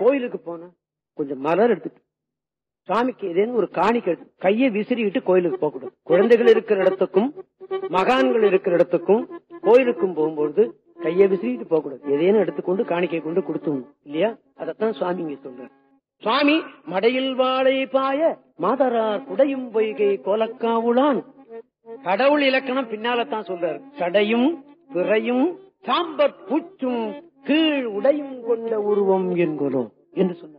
கோயிலுக்கு போனா கொஞ்சம் மலர் எடுத்துட்டு சாமிக்கு ஏதேனும் ஒரு காணிக்கை எடுத்து கையை விசிறிட்டு கோயிலுக்கு போக கூடாது குழந்தைகள் இருக்கிற இடத்துக்கும் மகான்கள் இருக்கிற இடத்துக்கும் கோயிலுக்கும் போகும்போது கையை விசிறிட்டு போக கூடாது ஏதேனும் எடுத்துக்கொண்டு காணிக்கை கொண்டு கொடுத்துணும் இல்லையா அதத்தான் சுவாமி இங்க சொல்றாரு சுவாமி மடையில் வாழை பாய மாதரார் குடையும் பொய்கை கோலக்காவுளான் கடவுள் இலக்கணம் பின்னாலதான் சொல்றாரு சடையும் பிறையும் சாம்பற் பூச்சும் கீழ் உடையும் கொண்ட உருவம் என்கிறோம் என்று சொன்னார்